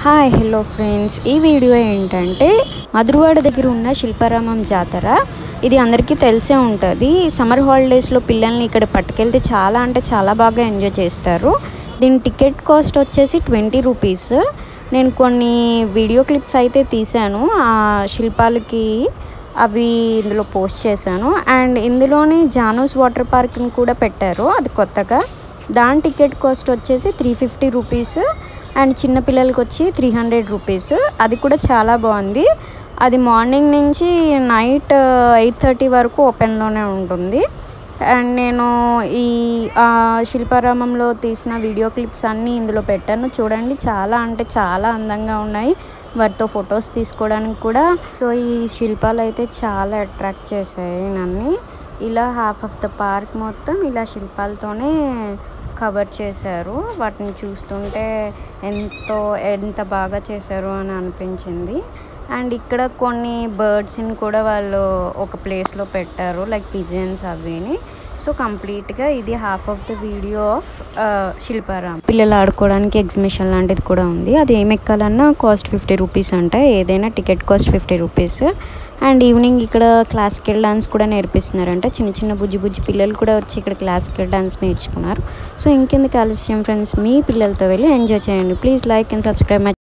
hi hello friends ఈ video ఏంటంటే మధురవాడ దగ్గర ఉన్న శిల్పారామం జాతర ఇది అందరికీ తెలిసే ఉంటుంది సమ్మర్ హాలిడేస్లో పిల్లల్ని ఇక్కడ పట్టుకెళ్తే చాలా అంటే చాలా బాగా ఎంజాయ్ చేస్తారు దీని టికెట్ కాస్ట్ వచ్చేసి ట్వంటీ రూపీస్ నేను కొన్ని వీడియో క్లిప్స్ అయితే తీశాను ఆ శిల్పాలకి అవి ఇందులో పోస్ట్ చేశాను అండ్ ఇందులోనే జానోస్ వాటర్ పార్క్ని కూడా పెట్టారు అది కొత్తగా దాని టికెట్ కాస్ట్ వచ్చేసి త్రీ ఫిఫ్టీ రూపీస్ అండ్ చిన్నపిల్లలకి వచ్చి త్రీ హండ్రెడ్ రూపీస్ అది కూడా చాలా బాగుంది అది మార్నింగ్ నుంచి నైట్ ఎయిట్ థర్టీ వరకు ఓపెన్లోనే ఉంటుంది అండ్ నేను ఈ ఆ, శిల్పారామంలో తీసిన వీడియో క్లిప్స్ అన్నీ ఇందులో పెట్టాను చూడండి చాలా అంటే చాలా అందంగా ఉన్నాయి వాటితో ఫొటోస్ తీసుకోవడానికి కూడా సో ఈ శిల్పాలు అయితే చాలా అట్రాక్ట్ చేశాయి నన్ను ఇలా హాఫ్ ఆఫ్ ద పార్క్ మొత్తం ఇలా శిల్పాలతోనే కవర్ చేశారు వాటిని చూస్తుంటే ఎంతో ఎంత బాగా చేశారు అని అనిపించింది అండ్ ఇక్కడ కొన్ని బర్డ్స్ని కూడా వాళ్ళు ఒక ప్లేస్లో పెట్టారు లైక్ పిజన్స్ అవిని సో కంప్లీట్గా ఇది half of the video of Shilparamam పిల్లలు ఆడుకోవడానికి ఎగ్జిబిషన్ లాంటిది కూడా ఉంది అది ఏం ఎక్కాలన్నా కాస్ట్ ఫిఫ్టీ రూపీస్ అంట ఏదైనా ticket cost fifty rupees and evening ఇక్కడ క్లాసికల్ డాన్స్ కూడా నేర్పిస్తున్నారంట చిన్న చిన్న బుజ్జి బుజ్జి పిల్లలు కూడా వచ్చి ఇక్కడ క్లాసికల్ డాన్స్ నేర్చుకున్నారు సో ఇంకెందుకు ఆలస్యం ఫ్రెండ్స్ మీ పిల్లలతో వెళ్ళి ఎంజాయ్ చేయండి please like and subscribe my